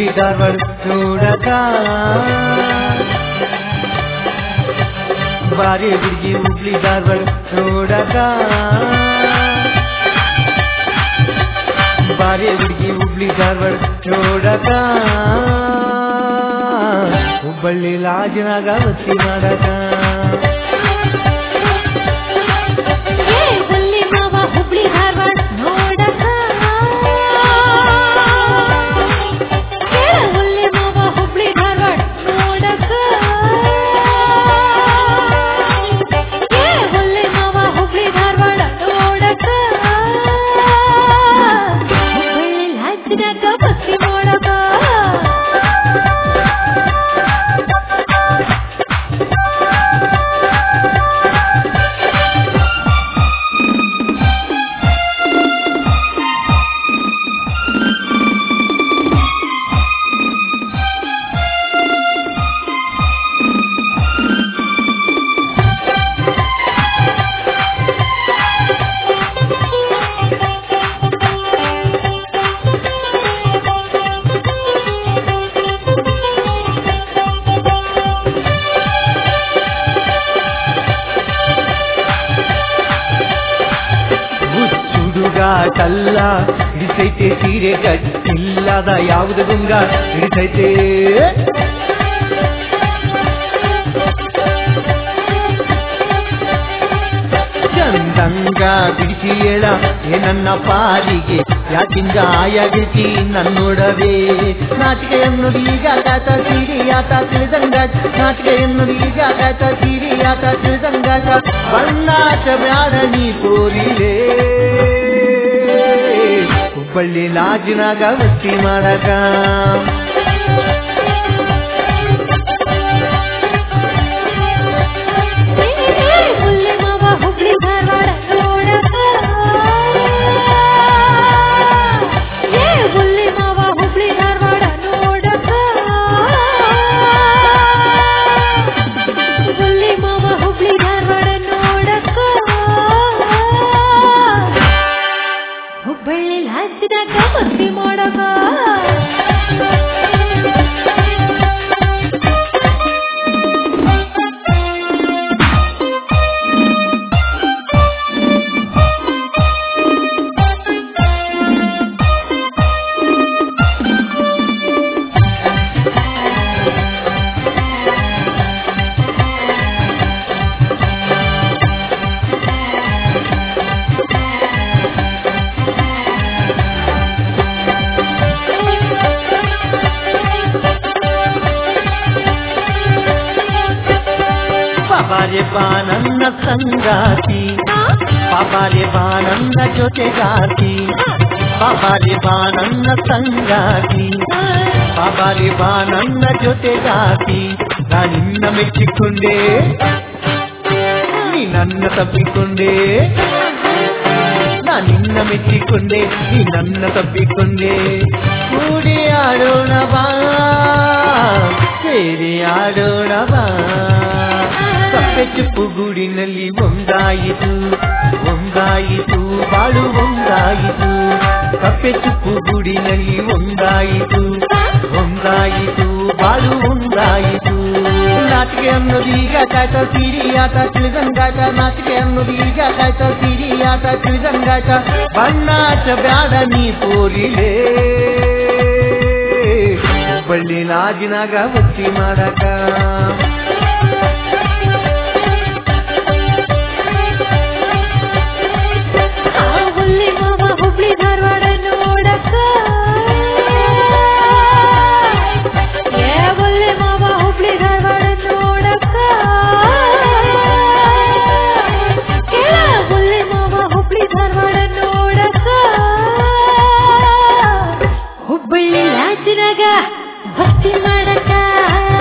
ಹುಬ್ಳಿ ಧಾರವಾಡ ನೋಡಕ ಬಾರಿ ಹುಡುಗಿ ಹುಬ್ಳಿ ಧಾರವಾಡ ನೋಡಕ ಬಾರಿ ಹುಡುಗಿ ಹುಬ್ಳಿ ಧಾರವಾಡ ನೋಡಕ ಹುಬ್ಬಳ್ಳಿ ಲಾಜಿನಾಗ ವಸ್ತಿ ಮಾಡಕ ಏ ಹುಲ್ಲಿ ಮಾವ ಹುಬ್ಳಿ ಧಾರವಾಡ ನೋಡಕ ಏ ಹುಲ್ಲಿ ಮಾವ ಹುಬ್ಳಿ ಧಾರವಾಡ ನೋಡಕ ಏ ಹುಲ್ಲಿ ಮಾವ ಹುಬ್ಳಿ ಧಾರವಾಡ ನೋಡಕ ಹುಬ್ಬಳ್ಳಿ ಹಚ್ಚಿದಾಗ ಬಸ್ತಿ ನೋಡಕ ಹುಚ್ಚುಡುಗ ಕಲ್ಲ ಹಿಡಿಸೈತೆ ಸೀರೆ ಕಟ್ಟಿಲ್ಲದ ಯಾವುದು ಗುಂಗ ಹಿಡಿಸೈತೆ ಚಂದಂಗ ಬಿಡಿಸಿ ಹೇಳ ಏ ನನ್ನ ಪಾಲಿಗೆ ಯಾಕಿಂಗ ಆಯಾಗಿರ್ತಿ ನನ್ನೊಡವೆ ನಾಚಿಕೆ ಎನ್ನುವುದು ಈಗ ಕಾತ ಸಿರಿಯಾತ ತಿಳಿದಂಗಾಟ ನಾಚಿಕೆ ಎನ್ನುವುದು ಈಗ ಕಾತ ಸಿರಿಯಾತ ತಿಳಿದಂಗಾಟ ಬಣ್ಣಾಟ ಬ್ಯಾಡ ನೀ ತೋರಿಲೆ ಹುಬ್ಬಳ್ಳಿ ಲಾಜಿನಾಗ ವಸ್ತಿ ಮಾಡಕ ಏ ಹುಲ್ಲಿ ಮಾವ ಹುಬ್ಳಿ ಧಾರವಾಡ ನೋಡಕ ಏ ಹುಲ್ಲಿ ಮಾವ ಹುಬ್ಳಿ ಧಾರವಾಡ ನೋಡಕ ಹುಲ್ಲಿ ಮಾವ ಹುಬ್ಳಿ ಧಾರವಾಡ ನೋಡಕ ಹುಬ್ಬಳ್ಳಿ ಹಚ್ಚಿದಾಗ ಮಸ್ತಿ ಮಾಡಕ ಬಾಬಾರೆ ಬಾ ನನ್ನ ಸಂಗಾತಿ ಬಾಬಾರೆ ಬಾ ನನ್ನ ಜೊತೆಗಾತಿ ಬಾಬಾರೆ ಬಾ ನನ್ನ ಸಂಗಾತಿ ಬಾಬಾರೆ ಬಾ ನನ್ನ ಜೊತೆಗಾತಿ ನಾನಿನ್ನ ಮೆಚ್ಚಿಕೊಂಡೆ ನೀ ನನ್ನ ತಪ್ಪಿಕೊಂಡೆ ನಾನಿನ್ನ ಮೆಚ್ಚಿಕೊಂಡೆ ನೀ ನನ್ನ ತಪ್ಪಿಕೊಂಡೆ ಕೂಡಿ ಆಡೋಣ ಬಾ ಸೇರಿ ಆಡೋಣ ಬಾ ಕಪ್ಪೆ ಚುಪ್ಪು ಗೂಡಿನಲ್ಲಿ ಒಂದಾಯಿತು ಒಂದಾಯಿತು ಬಾಳು ಒಂದಾಯಿತು ಕಪ್ಪೆ ಚುಪ್ಪು ಗೂಡಿನಲ್ಲಿ ಒಂದಾಯಿತು ಒಂದಾಯಿತು ಬಾಳು ಒಂದಾಯಿತು ನಾಚಿಕೆ ಅನ್ನೋದು ಈಗ ಕಾಯ್ತ ಸಿರಿಯಾಟ ತಿಳಿದಂಗಾಟ ನಾಚಿಕೆ ಅನ್ನೋದು ಈಗ ಕಾಯ್ತ ಸಿರಿಯಾಟ ತಿಳಿದಂಗಾಟ ಬಣ್ಣಾಟ ಬ್ಯಾಡ ನೀ ತೋರಿಲೆ ಬಳ್ಳಿ ಲಾಜಿನಾಗ ಬತ್ತಿ ಮಾಡಕ ಆ ಹುಲ್ಲಿ ಮಾವ ಹುಬ್ಳಿ ಧಾರವಾಡ ನೋಡಕ ಏ ಹುಲ್ಲಿ ಮಾವ ಹುಬ್ಳಿ ಧಾರವಾಡ ನೋಡಕ ಕೇಳ ಹುಲ್ಲಿ ಮಾವ ಹುಬ್ಳಿ ಧಾರವಾಡ ನೋಡಕ ಹುಬ್ಬಳ್ಳಿ ಲಾಜಿನಾಗ ಭಕ್ತಿ ಮಾಡಕ